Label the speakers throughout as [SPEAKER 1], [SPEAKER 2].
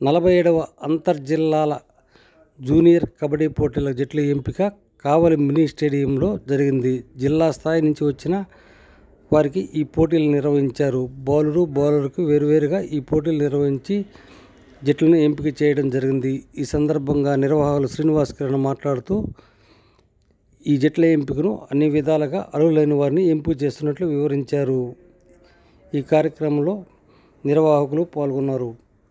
[SPEAKER 1] నలభై ఏడవ అంతర్జిల్లాల జూనియర్ కబడ్డీ పోటీల జట్ల ఎంపిక కావలి మినీ స్టేడియంలో జరిగింది జిల్లా స్థాయి నుంచి వచ్చిన వారికి ఈ పోటీలు నిర్వహించారు బౌలరు బౌలర్కు వేరువేరుగా ఈ పోటీలు నిర్వహించి జట్లను ఎంపిక చేయడం జరిగింది ఈ సందర్భంగా నిర్వాహకులు శ్రీనివాస్ కిరణ్ మాట్లాడుతూ ఈ జట్ల ఎంపికను అన్ని విధాలుగా అర్హులైన వారిని ఎంపిక చేస్తున్నట్లు వివరించారు ఈ కార్యక్రమంలో నిర్వాహకులు పాల్గొన్నారు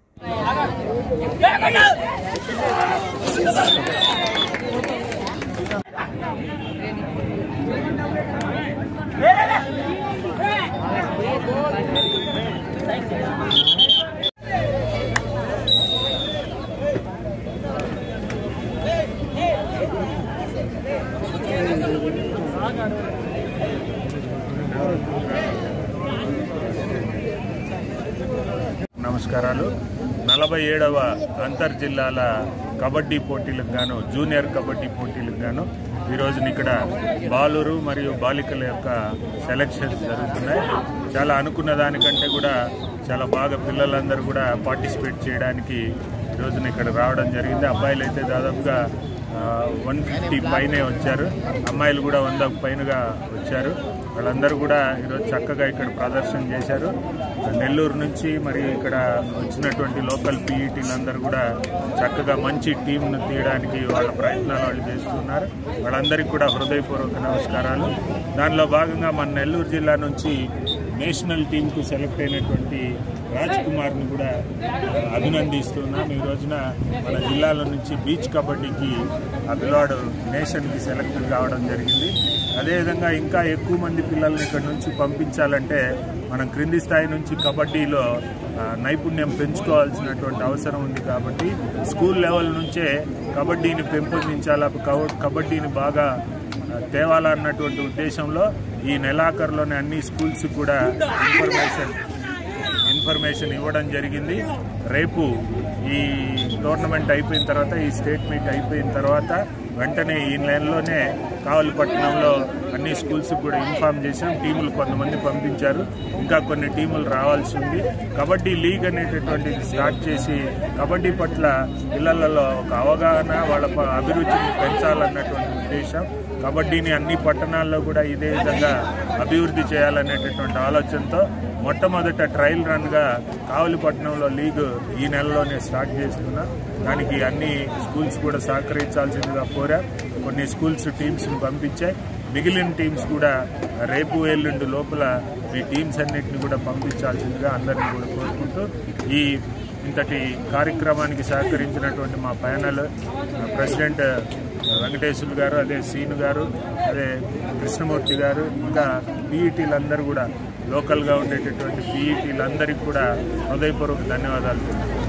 [SPEAKER 2] నమస్కారాలు నలభై ఏడవ అంతర్జిల్లాల కబడ్డీ పోటీలకు గాను జూనియర్ కబడ్డీ పోటీలకు గాను ఈ రోజున ఇక్కడ బాలురు మరియు బాలికల యొక్క సెలక్షన్స్ జరుగుతున్నాయి చాలా అనుకున్న దానికంటే కూడా చాలా బాగా పిల్లలందరూ కూడా పార్టిసిపేట్ చేయడానికి ఈ రోజున ఇక్కడ రావడం జరిగింది అబ్బాయిలు అయితే దాదాపుగా వన్ ఫిఫ్టీ పైనే వచ్చారు అమ్మాయిలు కూడా వందకు పైనగా వచ్చారు వాళ్ళందరూ కూడా ఈరోజు చక్కగా ఇక్కడ ప్రదర్శన చేశారు నెల్లూరు నుంచి మరి ఇక్కడ వచ్చినటువంటి లోకల్ పీఈటీలందరూ కూడా చక్కగా మంచి టీంను తీయడానికి వాళ్ళ ప్రయత్నాలు వాళ్ళు చేస్తున్నారు వాళ్ళందరికీ కూడా హృదయపూర్వక నమస్కారాలు దానిలో భాగంగా మన నెల్లూరు జిల్లా నుంచి నేషనల్ టీంకు సెలెక్ట్ అయినటువంటి రాజ్ కుమార్ని కూడా అభినందిస్తున్నాం ఈ రోజున మన జిల్లాల నుంచి బీచ్ కబడ్డీకి ఆ పిల్లవాడు నేషన్కి సెలెక్ట్ కావడం జరిగింది అదేవిధంగా ఇంకా ఎక్కువ మంది పిల్లల్ని ఇక్కడ నుంచి పంపించాలంటే మనం క్రింది స్థాయి నుంచి కబడ్డీలో ఆ, నైపుణ్యం పెంచుకోవాల్సినటువంటి అవసరం ఉంది కాబట్టి స్కూల్ లెవెల్ నుంచే కబడ్డీని పెంపొందించాలా కబ- కబడ్డీని బాగా ఆ, తేవాలన్నటువంటి ఉద్దేశంలో ఈ నెలాఖరులోనే అన్ని స్కూల్స్ కూడా ఇన్ఫర్మేషన్ ఇన్ఫర్మేషన్ ఇవ్వడం జరిగింది రేపు ఈ టోర్నమెంట్ అయిపోయిన తర్వాత ఈ స్టేట్ మీట్ అయిపోయిన తర్వాత వెంటనే ఈ నెలలోనే కావలిపట్నంలో అన్ని స్కూల్స్ కూడా ఇన్ఫార్మ్ చేశాం టీములు కొంతమంది పంపించారు ఇంకా కొన్ని టీములు రావాల్సి ఉంది కబడ్డీ లీగ్ అనేటటువంటిది స్టార్ట్ చేసి కబడ్డీ పట్ల పిల్లలలో ఒక అవగాహన వాళ్ళ ప- అభిరుచిని పెంచాలన్నటువంటి ఉద్దేశం కబడ్డీని అన్ని పట్టణాల్లో కూడా ఇదే విధంగా అభివృద్ధి చేయాలనేటటువంటి ఆలోచనతో మొట్టమొదట ట్రయల్ రన్గా కావలిపట్నంలో లీగ్ ఈ నెలలోనే స్టార్ట్ చేస్తున్నా దానికి అన్ని స్కూల్స్ కూడా సహకరించాల్సిందిగా కోరా కొన్ని స్కూల్స్ టీమ్స్ని పంపించాయి మిగిలిన టీమ్స్ కూడా రేపు ఎల్లుండి లోపల మీ టీమ్స్ అన్నిటిని కూడా పంపించాల్సిందిగా అందరినీ కూడా కోరుకుంటూ ఈ ఇంతటి కార్యక్రమానికి సహకరించినటువంటి మా ప్యానల్ ప్రెసిడెంట్ వెంకటేశ్వర్లు గారు అదే సీను గారు అదే కృష్ణమూర్తి గారు ఇంకా పీఈటీలందరూ కూడా లోకల్గా ఉండేటటువంటి పీఈటీలందరికీ కూడా హృదయపూర్వక ధన్యవాదాలు తెలియజేస్తున్నాను.